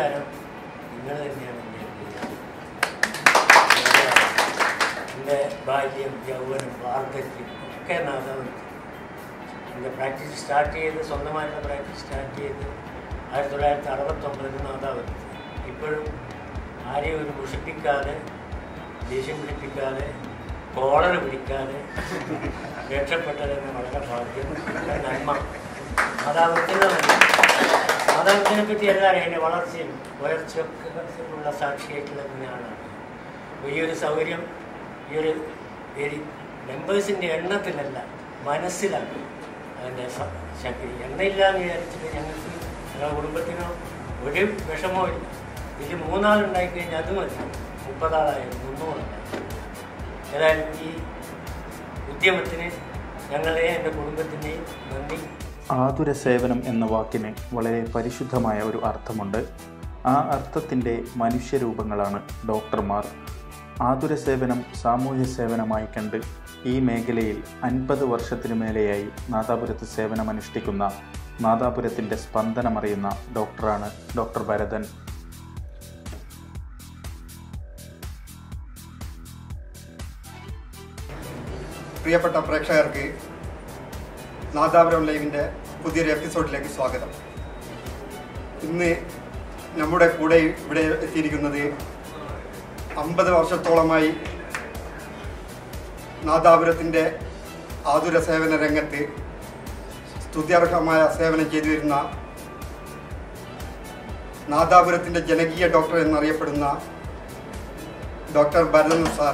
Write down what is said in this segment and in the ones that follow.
നമസ്കാരം നിങ്ങൾ തന്നെയാണ് എന്നെ ചെയ്തത്. എൻ്റെ ബാല്യം യൗവനം വാർദ്ധക്യം ഒക്കെ നാദാവൃത്തി എൻ്റെ പ്രാക്ടീസ് സ്റ്റാർട്ട് ചെയ്ത് സ്വന്തമായിട്ടുള്ള പ്രാക്ടീസ് സ്റ്റാർട്ട് ചെയ്ത് ആയിരത്തി തൊള്ളായിരത്തി അറുപത്തൊമ്പതിൽ നാദാവൃത്തി ഇപ്പോഴും ആരെയും ഒരു മുഷിപ്പിക്കാതെ ദേഷ്യം പിടിപ്പിക്കാതെ കോളർ പിടിക്കാതെ രക്ഷപ്പെട്ടതിന് വളരെ ഭാഗ്യം വളരെ നന്മ മാതാവൃത്തിൻ്റെ നന്മ മാതാവൃത്തിനെ പറ്റി എല്ലാവരും അതിൻ്റെ വളർച്ചയും ഉയർച്ചയൊക്കെ ഉള്ള സാക്ഷിയായിട്ടുള്ള ആളാണ് അപ്പോൾ ഈ ഒരു സൗകര്യം ഈ ഒരു മെമ്പേഴ്സിൻ്റെ എണ്ണത്തിലല്ല മനസ്സിലാണ് അതിൻ്റെ സ- ശക്തി എണ്ണയില്ലാന്ന് വിചാരിച്ചിട്ട് ഞങ്ങൾക്ക് ഞങ്ങളുടെ കുടുംബത്തിനോ ഒരു വിഷമോ ഇല്ല ഇതിൽ മൂന്നാളുണ്ടായിക്കഴിഞ്ഞാൽ അത് മതി മുപ്പതാളായാലും മുന്നൂറായാലും ഏതായാലും ഈ ഉദ്യമത്തിന് ഞങ്ങളെ എൻ്റെ കുടുംബത്തിൻ്റെയും നന്ദി ആതുര സേവനം എന്ന വാക്കിന് വളരെ പരിശുദ്ധമായ ഒരു അർത്ഥമുണ്ട് ആ അർത്ഥത്തിൻ്റെ മനുഷ്യരൂപങ്ങളാണ് ഡോക്ടർമാർ ആതുര സേവനം സാമൂഹ്യ സേവനമായി കണ്ട് ഈ മേഖലയിൽ അൻപത് വർഷത്തിനു മേലെയായി നാദാപുരത്ത് സേവനമനുഷ്ഠിക്കുന്ന നാദാപുരത്തിൻ്റെ സ്പന്ദനമറിയുന്ന ഡോക്ടറാണ് ഡോക്ടർ ഭരതൻ പ്രിയപ്പെട്ട പ്രേക്ഷകർക്ക് നാദാപുരം ലൈവിൻ്റെ പുതിയൊരു എപ്പിസോഡിലേക്ക് സ്വാഗതം ഇന്ന് നമ്മുടെ കൂടെ ഇവിടെ എത്തിയിരിക്കുന്നത് അമ്പത് വർഷത്തോളമായി നാദാപുരത്തിൻ്റെ ആതുര സേവന രംഗത്ത് സ്തുത്യർഹമായ സേവനം ചെയ്തു വരുന്ന നാദാപുരത്തിൻ്റെ ജനകീയ ഡോക്ടർ എന്നറിയപ്പെടുന്ന ഡോക്ടർ ഭരതൻ സാർ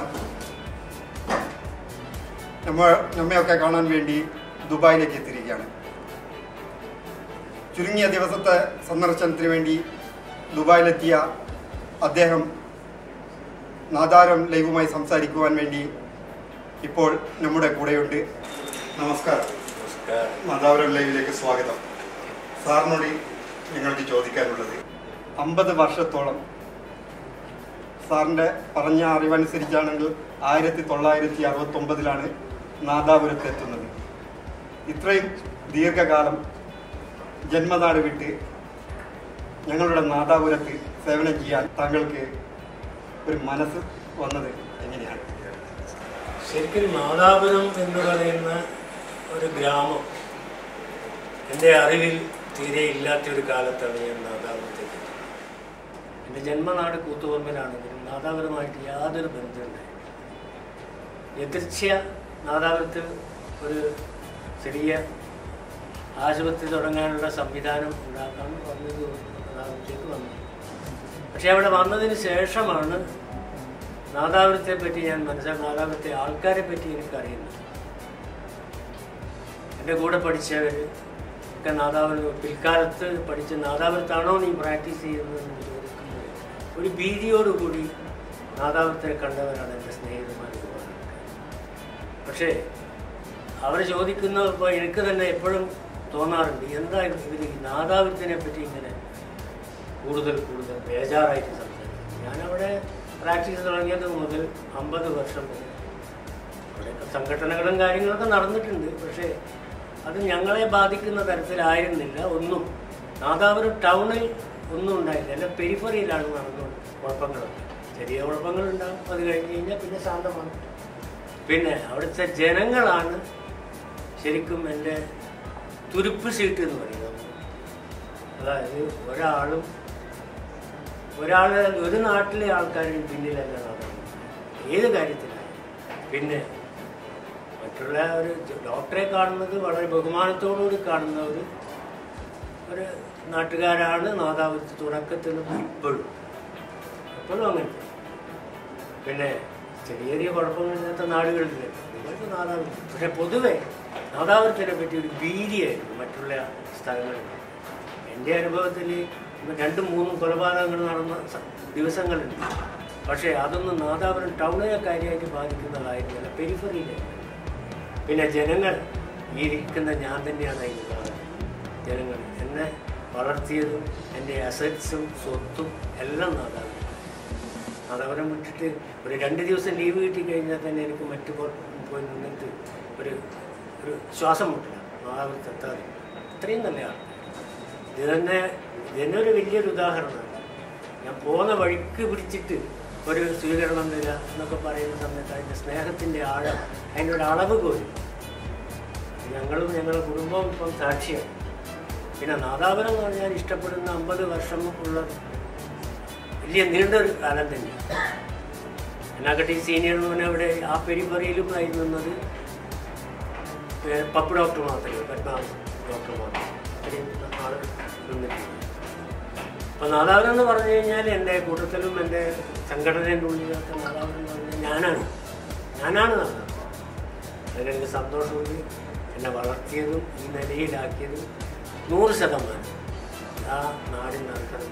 നമ്മ നമ്മയൊക്കെ കാണാൻ വേണ്ടി ദുബായിലേക്ക് എത്തിയിരിക്കുകയാണ് ചുരുങ്ങിയ ദിവസത്തെ സന്ദർശനത്തിന് വേണ്ടി ദുബായിലെത്തിയ അദ്ദേഹം നാദാരം ലൈവുമായി സംസാരിക്കുവാൻ വേണ്ടി ഇപ്പോൾ നമ്മുടെ കൂടെയുണ്ട് നമസ്കാരം നമസ്കാരം നാദാപുരം ലൈവിലേക്ക് സ്വാഗതം സാറിനോട് ഞങ്ങൾക്ക് ചോദിക്കാനുള്ളത് അമ്പത് വർഷത്തോളം സാറിൻ്റെ പറഞ്ഞ അറിവനുസരിച്ചാണെങ്കിൽ ആയിരത്തി തൊള്ളായിരത്തി അറുപത്തൊമ്പതിലാണ് നാദാപുരത്ത് എത്തുന്നത് ഇത്രയും ദീർഘകാലം ജന്മനാട് വിട്ട് ഞങ്ങളുടെ നാദാപുരത്ത് സേവനം ചെയ്യാൻ താങ്കൾക്ക് ഒരു മനസ്സ് വന്നത് എങ്ങനെയാണ് ശരിക്കും നാദാപുരം എന്ന് പറയുന്ന ഒരു ഗ്രാമം എൻ്റെ അറിവിൽ തീരെ ഇല്ലാത്ത ഒരു കാലത്താണ് ഞാൻ നാദാപുരത്തേക്ക് എത്തിയത്. എൻ്റെ ജന്മനാട് കൂത്തുപറമ്പിലാണെങ്കിലും നാദാപുരമായിട്ട് യാതൊരു ബന്ധമുണ്ടായില്ല എതിർച്ഛ നാദാപുരത്ത് ഒരു ചെറിയ ആശുപത്രി തുടങ്ങാനുള്ള സംവിധാനം ഉണ്ടാക്കാൻ വന്നത് നാദാപുരത്തേക്ക് വന്നു പക്ഷെ അവിടെ വന്നതിന് ശേഷമാണ് നാദാപുരത്തെ പറ്റി ഞാൻ മനസ്സിലാക്കി നാദാപുരത്തെ ആൾക്കാരെ പറ്റി എനിക്കറിയുന്നത് എൻ്റെ കൂടെ പഠിച്ചവർ ഒക്കെ നാദാപുരം പിൽക്കാലത്ത് പഠിച്ച നാദാപുരത്താണോ നീ പ്രാക്ടീസ് ചെയ്യുന്നതെന്ന് ചോദിക്കുമ്പോൾ ഒരു ഭീതിയോടുകൂടി നാദാപുരത്തെ കണ്ടവരാണ് എൻ്റെ സ്നേഹിതന്മാർ ഒരുപാട് ആൾക്കാർ. പക്ഷേ അവർ ചോദിക്കുന്നപ്പോൾ എനിക്ക് തന്നെ എപ്പോഴും തോന്നാറുണ്ട് എന്താ ഇവർ ഈ നാദാപുരത്തിനെ പറ്റി ഇങ്ങനെ കൂടുതൽ കൂടുതൽ ബേജാറായിട്ട് സംസാരിക്കും ഞാനവിടെ പ്രാക്ടീസ് തുടങ്ങിയത് മുതൽ അമ്പത് വർഷം വരെ അവിടെ സംഘടനകളും കാര്യങ്ങളൊക്കെ നടന്നിട്ടുണ്ട് പക്ഷേ അത് ഞങ്ങളെ ബാധിക്കുന്ന തരത്തിലായിരുന്നില്ല ഒന്നും നാദാപുരം ടൗണിൽ ഒന്നും ഉണ്ടായില്ല അല്ല പെരിഫറിയിലാണ് നടന്നത് കുഴപ്പങ്ങളൊക്കെ ചെറിയ കുഴപ്പങ്ങളുണ്ടാകും അത് കഴിഞ്ഞ് കഴിഞ്ഞാൽ പിന്നെ ശാന്തമാണ് പിന്നെ അവിടുത്തെ ജനങ്ങളാണ് ശരിക്കും എൻ്റെ തുരുപ്പ് സീറ്റ് എന്ന് പറയുന്നത് അതായത് ഒരാളും ഒരാൾ ഒരു നാട്ടിലെ ആൾക്കാരും പിന്നിലല്ല നടക്കുന്നത് ഏത് കാര്യത്തിലായാലും പിന്നെ മറ്റുള്ള ഒരു ഡോക്ടറെ കാണുന്നത് വളരെ ബഹുമാനത്തോടുകൂടി കാണുന്ന ഒരു ഒരു നാട്ടുകാരാണ് നാദാപുരത്ത് തുടക്കത്തിൽ നിന്നും ഇപ്പോഴും എപ്പോഴും അങ്ങനെ പിന്നെ ചെറിയ ചെറിയ കുഴപ്പങ്ങളില്ലാത്ത നാടുകളിൽ നിങ്ങൾക്ക് നാദാപുരം പക്ഷെ പൊതുവെ നാദാപുരത്തിനെ പറ്റി ഒരു ഭീതിയായിരുന്നു മറ്റുള്ള സ്ഥലങ്ങളിൽ എൻ്റെ അനുഭവത്തിൽ രണ്ടും മൂന്നും കൊലപാതകങ്ങൾ നടന്ന സ- ദിവസങ്ങളുണ്ട് പക്ഷേ അതൊന്നും നാദാപുരം ടൗണിനെ കാര്യമായിട്ട് ബാധിക്കുന്നതായിരുന്നില്ല പെരിഫറിയിലായിരുന്നു പിന്നെ ജനങ്ങൾ ഈ ഇരിക്കുന്ന ഞാൻ തന്നെയാണ് അതിന് കാരണം ജനങ്ങൾ എന്നെ വളർത്തിയതും എൻ്റെ അസറ്റ്സും സ്വത്തും എല്ലാം നാദാപുരം നാദാപുരം വിട്ടിട്ട് ഒരു രണ്ട് ദിവസം ലീവ് കിട്ടി കഴിഞ്ഞാൽ തന്നെ എനിക്ക് മറ്റു പുറ- പോയി നിന്നിട്ട് ഒരു ഒരു ശ്വാസം മുട്ടില്ല നാദാപുരത്ത് എത്താതെ ഇത്രയും നല്ലതാണ് ഇത് തന്നെ ഇതിനൊരു വലിയൊരു ഉദാഹരണമാണ് ഞാൻ പോകുന്ന വഴിക്ക് പിടിച്ചിട്ട് ഒരു സ്വീകരണം തരിക എന്നൊക്കെ പറയുന്ന സമയത്ത് അതിൻ്റെ സ്നേഹത്തിൻ്റെ ആഴം അതിൻ്റെ ഒരു അളവ് പോലും ഞങ്ങളും ഞങ്ങളുടെ കുടുംബവും ഇപ്പം സാക്ഷിയാണ് പിന്നെ നാദാപുരം എന്ന് പറഞ്ഞാൽ ഇഷ്ടപ്പെടുന്ന അമ്പത് വർഷം ഉള്ള വലിയ നീണ്ട ഒരു കാലം തന്നെയാണ് എന്നെക്കാട്ടി സീനിയർ എന്ന് പറഞ്ഞാൽ ഇവിടെ ആ പെരിപ്പറയിലും ആയി നിന്നത് ഏ, പപ്പ് ഡോക്ടർ മാത്രമേ പത്മാവ് ഡോക്ടർ മാത്രം ഇത്രയും ആൾ നിന്നിട്ടുണ്ട് അപ്പോൾ നാദാപുരം എന്ന് പറഞ്ഞു കഴിഞ്ഞാൽ എൻ്റെ കൂട്ടത്തിലും എൻ്റെ സംഘടനയുടെ ഉള്ളിലൊക്കെ നാദാപുരം എന്ന് പറഞ്ഞാൽ ഞാനാണ് ഞാനാണ് നാദാപുരം അതിലെനിക്ക് സന്തോഷമുണ്ട് എന്നെ വളർത്തിയതും ഈ നിലയിലാക്കിയതും നൂറ് ശതമാനം ആ നാടിൻ ആൾക്കാരും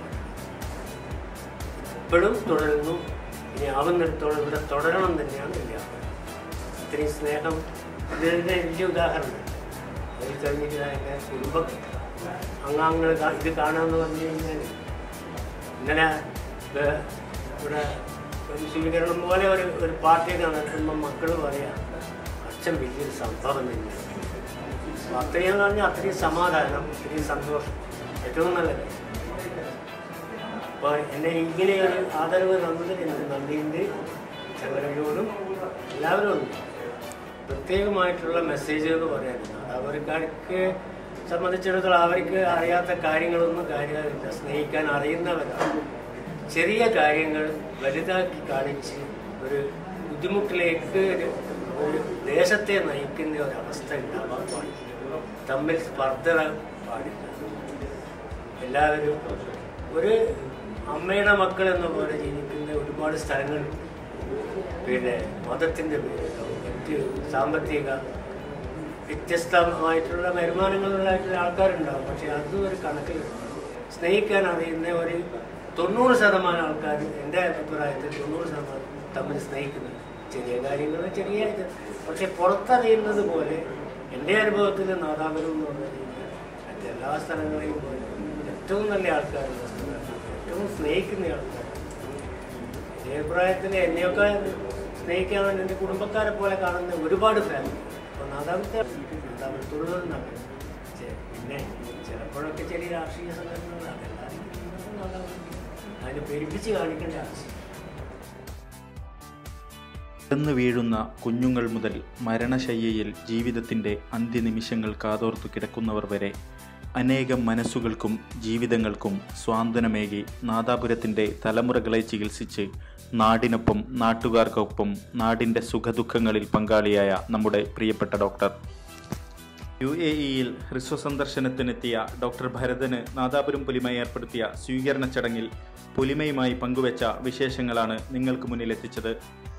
ഇപ്പോഴും തുടരുന്നു ഇനി ആവുന്നിടത്തോളം ഇവിടെ തുടരണം തന്നെയാണ് എൻ്റെ ആഗ്രഹം ഇത്രയും സ്നേഹം ഇതിൻ്റെ വലിയ ഉദാഹരണം അതിൽ കഴിഞ്ഞിട്ട് എൻ്റെ കുടുംബ അംഗങ്ങൾ ഇത് കാണാമെന്ന് പറഞ്ഞു കഴിഞ്ഞാൽ ഇങ്ങനെ ഇത് ഇവിടെ ഒരു സ്വീകരണം പോലെ ഒരു ഒരു പാർട്ടിയൊക്കെ നടത്തുമ്പോൾ മക്കൾ പറയാം അച്ഛൻ വലിയൊരു സംഭവം തന്നെയാണ് അപ്പോൾ അത്രയും പറഞ്ഞാൽ അത്രയും സമാധാനം അത്രയും സന്തോഷം ഏറ്റവും നല്ലത് അപ്പോൾ എന്നെ ഇങ്ങനെ ഒരു ആദരവ് തന്നതിൽ എനിക്ക് നന്ദിയുണ്ട് ചങ്ങലയോടും എല്ലാവരും ഉണ്ട് പ്രത്യേകമായിട്ടുള്ള മെസ്സേജുകൾ പറയാനുണ്ട് അത് അവർക്കാർക്ക് സംബന്ധിച്ചിടത്തോളം അവർക്ക് അറിയാത്ത കാര്യങ്ങളൊന്നും കാര്യമില്ല സ്നേഹിക്കാൻ അറിയുന്നവരാണ് ചെറിയ കാര്യങ്ങൾ വലുതാക്കി കാണിച്ച് ഒരു ബുദ്ധിമുട്ടിലേക്ക് ഒരു- ഒരു ദേശത്തെ നയിക്കുന്ന ഒരവസ്ഥ ഉണ്ടാവാൻ പാടില്ല തമ്മിൽ സ്പർദ്ധ പാടില്ല എല്ലാവരും ഒരു അമ്മയുടെ മക്കൾ എന്ന പോലെ ജീവിക്കുന്ന ഒരുപാട് സ്ഥലങ്ങളുണ്ട് പിന്നെ മതത്തിൻ്റെ പേരിലോ മറ്റ് സാമ്പത്തിക വ്യത്യസ്തമായിട്ടുള്ള വരുമാനങ്ങളിലായിട്ടുള്ള ആൾക്കാരുണ്ടാവും പക്ഷെ അതും ഒരു കണക്കിൽ സ്നേഹിക്കാൻ അറിയുന്ന ഒരു തൊണ്ണൂറ് ശതമാനം ആൾക്കാർ എൻ്റെ അഭിപ്രായത്തിൽ തൊണ്ണൂറ് ശതമാനം തമ്മിൽ സ്നേഹിക്കുന്നുണ്ട് ചെറിയ കാര്യങ്ങൾ ചെറിയ ഇത് പക്ഷെ പുറത്തറിയുന്നത് പോലെ എൻ്റെ അനുഭവത്തിൽ നാദാപുരം എന്ന് പറഞ്ഞു കഴിഞ്ഞാൽ മറ്റെല്ലാ സ്ഥലങ്ങളെയും പോലെ ഏറ്റവും നല്ല ആൾക്കാരുള്ള സ്ഥലമാണ് ഏറ്റവും സ്നേഹിക്കുന്ന ആൾക്കാർ എൻ്റെ അഭിപ്രായത്തിൽ എന്നെയൊക്കെ സ്നേഹിക്കാൻ വേണ്ടി എൻ്റെ കുടുംബക്കാരെ പോലെ കാണുന്ന ഒരുപാട് ഫാമിലി അപ്പോൾ നാദാപുരത്തെ നാദാപുരത്തുള്ളത് നല്ലത് ചെ- പിന്നെ ചിലപ്പോഴൊക്കെ ചെറിയ രാഷ്ട്രീയ സംഘടനകൾ അതെല്ലാവരും നാദാപുരം അതിനെ പെരുപ്പിച്ച് കാണിക്കേണ്ട ആവശ്യം പിറന്നു വീഴുന്ന കുഞ്ഞുങ്ങൾ മുതൽ മരണശയ്യയിൽ ജീവിതത്തിൻ്റെ അന്ത്യനിമിഷങ്ങൾ കാതോർത്തു കിടക്കുന്നവർ വരെ അനേകം മനസ്സുകൾക്കും ജീവിതങ്ങൾക്കും സ്വാന്തനമേകി നാദാപുരത്തിൻ്റെ തലമുറകളെ ചികിത്സിച്ച് നാടിനൊപ്പം നാട്ടുകാർക്കൊപ്പം നാടിൻ്റെ സുഖദുഃഖങ്ങളിൽ പങ്കാളിയായ നമ്മുടെ പ്രിയപ്പെട്ട ഡോക്ടർ യു എ ഇയിൽ ഹ്രസ്വ സന്ദർശനത്തിനെത്തിയ ഡോക്ടർ ഭരതന് നാദാപുരം പുലിമ ഏർപ്പെടുത്തിയ സ്വീകരണ ചടങ്ങിൽ പുലിമയുമായി പങ്കുവച്ച വിശേഷങ്ങളാണ് നിങ്ങൾക്ക് മുന്നിലെത്തിച്ചത്